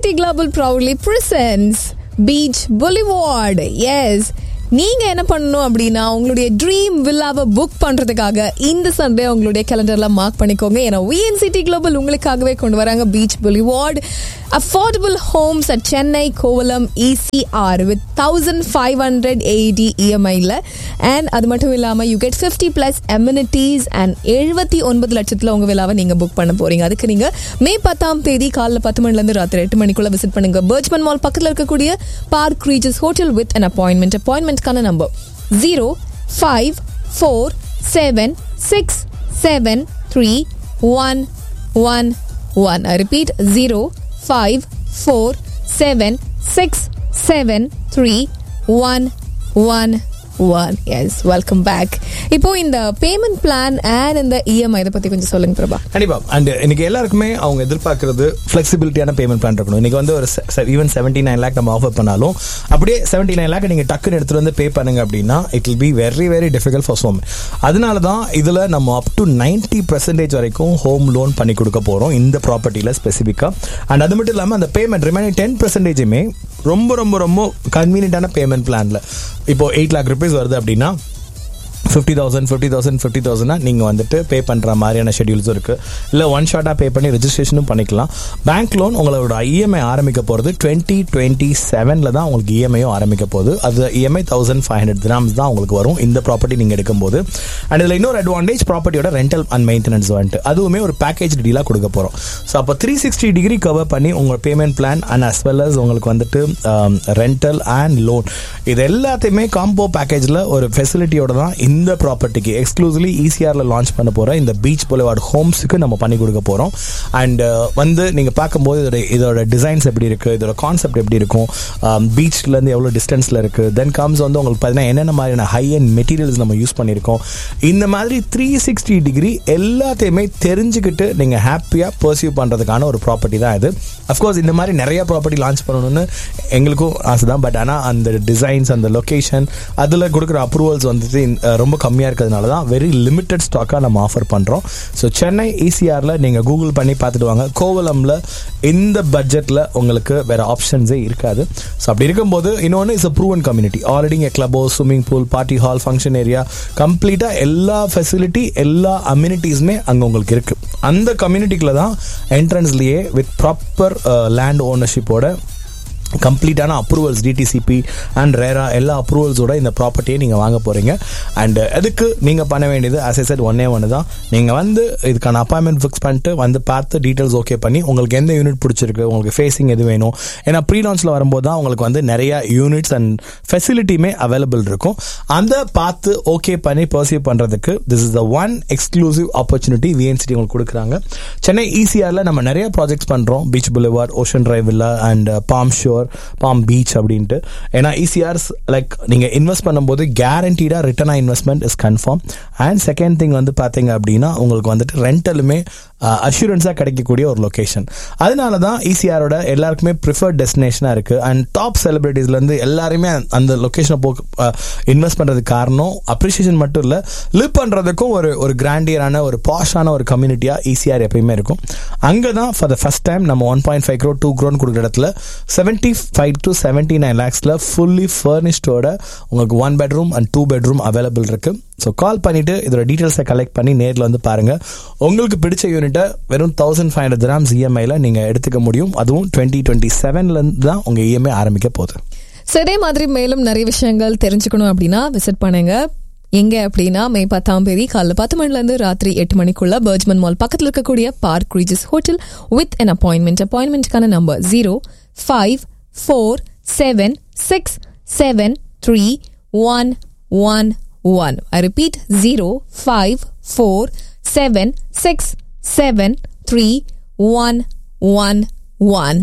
City Global proudly presents Beach Boulevard. Yes. நீங்க என்ன பண்ணணும் அப்படின்னா உங்களுடைய ட்ரீம் வில்லாவை புக் பண்றதுக்காக இந்த சண்டே உங்களுடைய கேலண்டர்ல மார்க் பண்ணிக்கோங்க ஏன்னா விஎன்சிடி குளோபல் உங்களுக்காகவே கொண்டு வராங்க beach boulevard affordable homes at Chennai Kovalam ECR with thousand five hundred eighty இஎம்ஐல அண்ட் அது மட்டும் இல்லாமல் you get fifty plus amenities and எழுபத்தி ஒன்பது லட்சத்தில் உங்கள் விழாவை நீங்கள் புக் பண்ண போறீங்க அதுக்கு நீங்கள் மே பத்தாம் தேதி காலைல பத்து மணிலேருந்து ராத்திரி எட்டு மணிக்குள்ள விசிட் பண்ணுங்க பர்ச்மன் மால் பக்கத்தில் இருக்கக்கூடிய park Regis hotel with an appointment அப்பாயின்மெண்ட்கான number zero five four seven six seven three one one one I repeat zero five four seven six seven three one one one yes welcome back இப்போ இந்த payment plan and இந்த EMI இதை பத்தி கொஞ்சம் சொல்லுங்க பிரபா கண்டிப்பா and இன்னைக்கு எல்லாருக்குமே அவங்க எதிர்பார்க்கறது ஃபிளெக்சிபிலிட்டியான பேமெண்ட் பிளான் இருக்கணும் இன்னைக்கு வந்து ஒரு ஈவன் செவன்டி நைன் லேக் நம்ம ஆஃபர் பண்ணாலும் அப்படியே செவன்டி நைன் லேக் நீங்க டக்குன்னு எடுத்துட்டு வந்து பே பண்ணுங்க அப்படின்னா it will be very very difficult for some அதனால தான் இதுல நம்ம அப் டு நைன்டி பர்சன்டேஜ் வரைக்கும் ஹோம் லோன் பண்ணி கொடுக்க போறோம் இந்த ப்ராப்பர்ட்டியில ஸ்பெசிஃபிக்கா அண்ட் அது மட்டும் இல்லாம அந்த பேமெண்ட் ரிமைனிங் டென் பர்சன்டேஜுமே ரொம்ப ரொம்ப ரொம்ப கன்வீனியன்டான பேமெண்ட் பிளான்ல இப்போ எயிட் லேக் ருபீஸ் வருது அப்படின்னா fifty thousand fifty thousand fifty தௌசண்ட்னா நீங்கள் வந்துட்டு பே பண்ணுற மாதிரியான ஷெடியூல்ஸும் இருக்குது இல்லை ஒன் ஷார்ட்டாக பே பண்ணி ரெஜிஸ்ட்ரேஷனும் பண்ணிக்கலாம் பேங்க் லோன் உங்களோட இஎம்ஐ ஆரம்பிக்க போகிறது டுவெண்ட்டி டுவெண்ட்டி செவனில் தான் உங்களுக்கு இஎம்ஐயும் ஆரம்பிக்க போகுது அது EMI thousand five hundred grams தான் உங்களுக்கு வரும் இந்த ப்ராப்பர்ட்டி நீங்கள் எடுக்கும்போது அண்ட் இதில் இன்னொரு அட்வான்டேஜ் ப்ராப்பர்ட்டியோட ரெண்டல் அண்ட் மெயின்டெனன்ஸ் வந்துட்டு அதுவுமே ஒரு பேக்கேஜ் டீலாக கொடுக்க போகிறோம் ஸோ அப்போ த்ரீ சிக்ஸ்டி டிகிரி கவர் பண்ணி உங்கள் payment plan and as well as உங்களுக்கு வந்துட்டு ரெண்டல் அண்ட் லோன் இது எல்லாத்தையுமே காம்போ பேக்கேஜில் ஒரு ஃபெசிலிட்டியோட தான் இந்த ப்ராப்பர்ட்டிக்கு எக்ஸ்க்ளூசிவ்லி ஈசிஆர்ல லான்ச் பண்ண போற இந்த பீச் பொலிவார்டு ஹோம்ஸுக்கு நம்ம பண்ணி கொடுக்க போறோம் அண்ட் வந்து நீங்க பார்க்கும்போது இதோட இதோட டிசைன்ஸ் எப்படி இருக்கு இதோட கான்செப்ட் எப்படி இருக்கும் பீச்ல இருந்து எவ்வளவு டிஸ்டன்ஸ்ல இருக்கு தென் கம்ஸ் வந்து உங்களுக்கு பார்த்தீங்கன்னா என்னென்ன மாதிரியான ஹை அண்ட் மெட்டீரியல்ஸ் நம்ம யூஸ் பண்ணியிருக்கோம் இந்த மாதிரி த்ரீ சிக்ஸ்டி டிகிரி எல்லாத்தையுமே தெரிஞ்சுக்கிட்டு நீங்க ஹாப்பியா பர்சியூ பண்றதுக்கான ஒரு ப்ராப்பர்ட்டி தான் இது அஃப்கோர்ஸ் இந்த மாதிரி நிறைய ப்ராப்பர்ட்டி லான்ச் பண்ணணும்னு எங்களுக்கும் ஆசை தான் பட் ஆனால் அந்த டிசைன்ஸ் அந்த லொக்கேஷன் அதில் கொடுக்குற அப்ரூவல்ஸ் வந்துட்டு அஹ், ரொம்ப கம்மியாக இருக்கிறதுனால தான் வெரி லிமிட்டட் ஸ்டாக்காக நம்ம ஆஃபர் பண்ணுறோம் ஸோ சென்னை ஈசிஆரில் நீங்கள் கூகுள் பண்ணி பார்த்துட்டு வாங்க கோவலமில் இந்த பட்ஜெட்டில் உங்களுக்கு வேறு ஆப்ஷன்ஸே இருக்காது ஸோ அப்படி இருக்கும்போது இன்னொன்று is a proven community already இங்கே club house swimming pool party hall function area கம்ப்ளீட்டாக எல்லா ஃபெசிலிட்டி எல்லா அம்யூனிட்டிஸுமே அங்கே உங்களுக்கு இருக்குது அந்த கம்யூனிட்டிக்குள்ள தான் என்ட்ரன்ஸ்லேயே வித் ப்ராப்பர் லேண்ட் ஓனர்ஷிப்போட கம்ப்ளீட்டான அப்ரூவல்ஸ் டிடிசிபி அண்ட் ரேரா எல்லா அப்ரூவல்ஸோட இந்த ப்ராப்பர்ட்டியை நீங்கள் வாங்க போகிறீங்க அண்ட் அதுக்கு நீங்கள் பண்ண வேண்டியது as I said ஒன்னே ஒன்று தான் நீங்கள் வந்து இதுக்கான அப்பாயின்மெண்ட் ஃபிக்ஸ் பண்ணிட்டு வந்து பார்த்து டீட்டெயில்ஸ் ஓகே பண்ணி உங்களுக்கு எந்த யூனிட் பிடிச்சிருக்கு உங்களுக்கு ஃபேஸிங் எது வேணும் ஏன்னா ப்ரீ லான்ச்சில் வரும்போது தான் உங்களுக்கு வந்து நிறைய யூனிட்ஸ் அண்ட் ஃபெசிலிட்டியுமே அவைலபிள் இருக்கும் அந்த பார்த்து ஓகே பண்ணி பர்சீவ் பண்ணுறதுக்கு this is the one exclusive opportunity விஎன்சிட்டி உங்களுக்கு கொடுக்குறாங்க சென்னை ஈசிஆரில் நம்ம நிறைய ப்ராஜெக்ட்ஸ் பண்ணுறோம் beach boulevard ocean drive villa and palm shore palm beach அப்படின்ட்டு ஏன்னா ஈசிஆர்ஸ் லைக் நீங்கள் இன்வெஸ்ட் பண்ணும்போது கேரண்டீடாக return investment is confirm and second thing வந்து பார்த்தீங்க அப்படின்னா உங்களுக்கு வந்துட்டு ரெண்டலுமே அஷூரன்ஸாக கிடைக்கக்கூடிய ஒரு லொக்கேஷன் அதனால தான் ஈசிஆரோட எல்லாருக்குமே ப்ரிஃபர்ட் டெஸ்டினேஷனாக இருக்குது அண்ட் டாப் செலிபிரிட்டிஸ்லேருந்து எல்லாருமே அந்த லொக்கேஷனை போ இன்வெஸ்ட் பண்ணுறதுக்கு காரணம் அப்ரிசியேஷன் மட்டும் இல்லை லிவ் பண்ணுறதுக்கும் ஒரு ஒரு கிராண்டியரான ஒரு பாஷான ஒரு கம்யூனிட்டியாக ஈசிஆர் எப்பயுமே இருக்கும் அங்கே தான் ஃபார் த ஃபஸ்ட் டைம் நம்ம one point five crore to crore கொடுக்குற இடத்துல seventy five to seventy nine லேக்ஸில் ஃபுல்லி ஃபர்னிஷ்டோட உங்களுக்கு one bedroom and two bedroom available இருக்கு ஸோ கால் பண்ணிட்டு இதோட டீட்டெயில்ஸை கலெக்ட் பண்ணி நேரில் வந்து பாருங்க உங்களுக்கு பிடிச்ச யூனிட்டை வெறும் தௌசண்ட் ஃபைவ் ஹண்ட்ரட் கிராம்ஸ் இஎம்ஐல நீங்க எடுத்துக்க முடியும் அதுவும் டுவெண்ட்டி டுவெண்ட்டி செவன்லேருந்து தான் உங்க இஎம்ஐ ஆரம்பிக்க போகுது ஸோ இதே மாதிரி மேலும் நிறைய விஷயங்கள் தெரிஞ்சுக்கணும் அப்படின்னா விசிட் பண்ணுங்க எங்க அப்படின்னா மே பத்தாம் தேதி காலைல பத்து மணில இருந்து ராத்திரி எட்டு மணிக்குள்ள பர்ஜ்மன் மால் பக்கத்தில் இருக்கக்கூடிய park Regis hotel with an appointment அப்பாயின்மெண்ட்கான number zero five four seven six seven three one one one I repeat zero five four seven six seven three one one one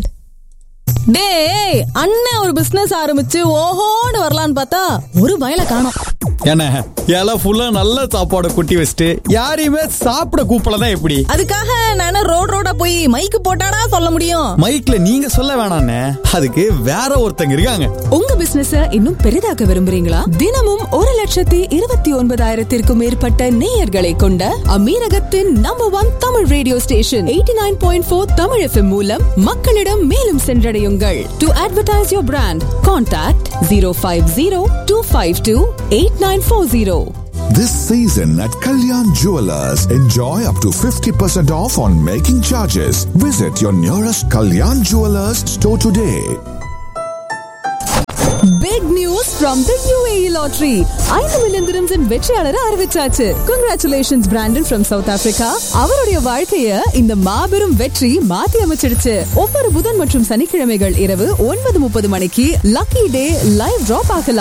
டேய் அண்ணன் ஒரு business ஆரம்பிச்சு ஓஹோன்னு வரலான்னு பார்த்தா ஒரு பயல காணோம் என்ன இலை ஃபுல்லா நல்ல சாப்பாடு கொட்டி வச்சுட்டு யாரையுமே சாப்பிட கூப்பிடலாம் எப்படி அதுக்காக நானே ரோட் ரோடா போய் மைக்கு போட்டாடா சொல்ல முடியும் மைக்ல நீங்க சொல்ல வேணாண்ணே அதுக்கு வேற ஒருத்தங்க இருக்காங்க உங்க பிசினஸ இன்னும் பெரிதாக்க விரும்புறீங்களா தினமும் ஒரு லட்சத்தி இருபத்தி ஒன்பதாயிரத்திற்கும் மேற்பட்ட நேயர்களை கொண்ட அமீரகத்தின் number one Tamil radio station eighty nine point four Tamil FM மூலம் மக்களிடம் மேலும் சென்றடையுங்கள் to advertise your brand contact zero five zero two five two eight nine four zero This season at Kalyan Jewelers, enjoy up to 50% off on making charges. Visit your nearest Kalyan Jewelers store today. Big news from the UAE lottery ஐந்து million திரம்ஸின் வெற்றியாளரை அறிவிச்சாச்சு congratulations Brandon from South Africa அவருடைய வாழ்க்கைய இந்த மாபெரும் வெற்றி மாத்தி அமைச்சிடுச்சு ஒவ்வொரு புதன் மற்றும் சனிக்கிழமைகள் இரவு ஒன்பது முப்பது மணிக்கு லக்கி டே லைவ் டிரா பார்க்கலாம்